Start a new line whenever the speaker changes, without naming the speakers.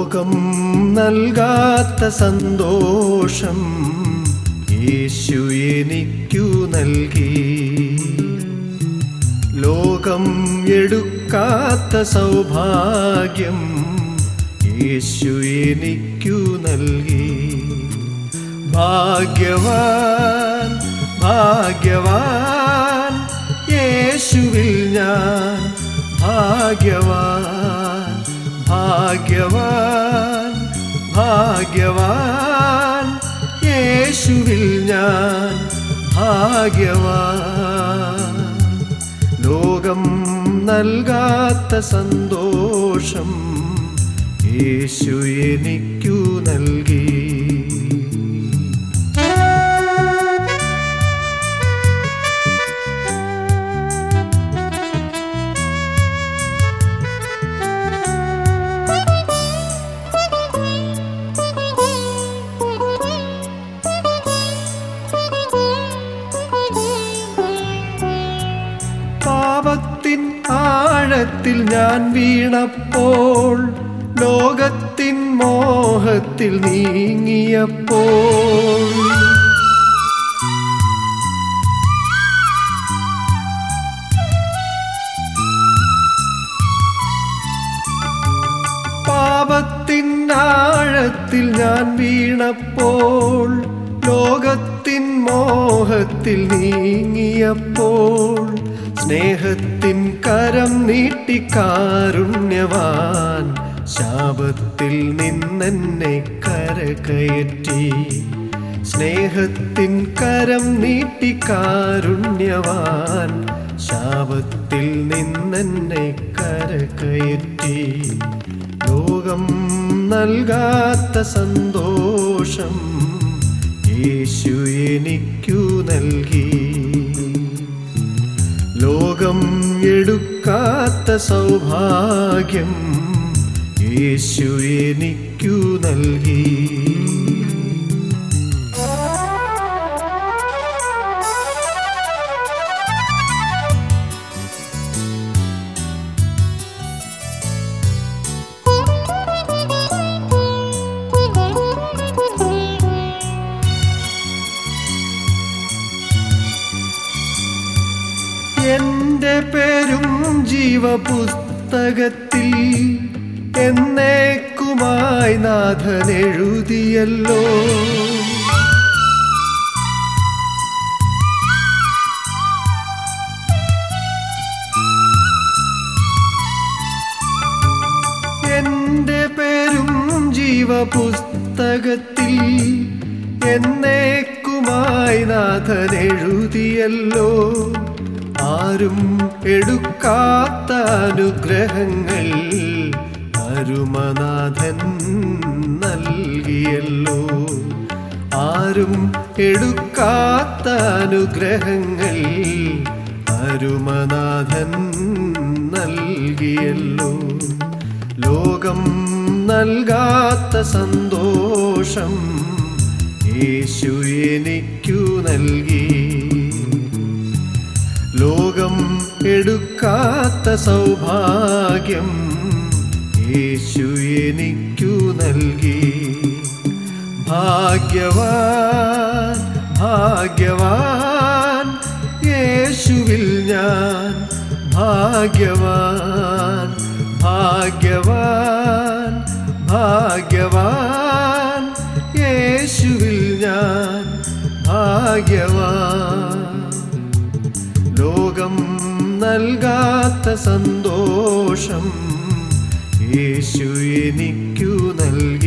ലോകം നൽകാത്ത സന്തോഷം യേശു എനിക്കു നൽകി ലോകം എടുക്കാത്ത സൗഭാഗ്യം യേശു എനിക്കു നൽകി ഭാഗ്യവാൻ ഭാഗ്യവാൻ യേശുവിൽ ഞാൻ ഭാഗ്യവാൻ ഭാഗ്യവാൻ ഭാഗ്യവാൻ യേശുവിൽ ഞാൻ ഭാഗ്യവാൻ ലോകം നൽകാത്ത സന്തോഷം യേശു എനിക്കു നൽകി പാപത്തിൻ ആഴത്തിൽ ഞാൻ വീണപ്പോൾ ലോകത്തിൻ മോഹത്തിൽ നീങ്ങിയപ്പോൾ പാപത്തിൻ ആഴത്തിൽ ഞാൻ വീണപ്പോൾ ലോകത്തിൻ മോഹത്തിൽ നീങ്ങിയപ്പോൾ സ്നേഹത്തിൻ കരം നീട്ടിക്കാരുണ്യവാൻ ശാപത്തിൽ നിന്നെന്നെ കരകയറ്റി സ്നേഹത്തിൻ കരം നീട്ടിക്കാരുണ്യവാൻ ശാപത്തിൽ നിന്നെന്നെ കരകയറ്റി ലോകം നൽകാത്ത സന്തോഷം യേശു എനിക്കു നൽകി ലോകം എടുക്കാത്ത സൗഭാഗ്യം യേശു എനിക്കു നൽകി എന്റെ പേരും ജീവപുസ്തകത്തിൽ എന്നേക്കുമായി നാഥൻ എഴുതിയല്ലോ എന്റെ പേരും ജീവപുസ്തകത്തിൽ എന്നേക്കുമായി നാഥൻ എഴുതിയല്ലോ ആരും എടുക്കാത്ത അനുഗ്രഹങ്ങൾ അരുമനാഥൻ നൽകിയല്ലോ ആരും എടുക്കാത്ത അനുഗ്രഹങ്ങൾ അരുമനാഥൻ നൽകിയല്ലോ ലോകം നൽകാത്ത സന്തോഷം യേശു എനിക്കു നൽകി ലോകം എടുക്കാത്ത സൗഭാഗ്യം യേശു എനിക്കു നൽകി ഭാഗ്യവാൻ ഭാഗ്യവാൻ യേശുവിൽ ഞാൻ ഭാഗ്യവാൻ ഭാഗ്യവാൻ ഭാഗ്യവാൻ യേശുവിൽ ഞാൻ ഭാഗ്യവാൻ ലോകം നൽകാത്ത സന്തോഷം യേശു എനിക്കു നൽകി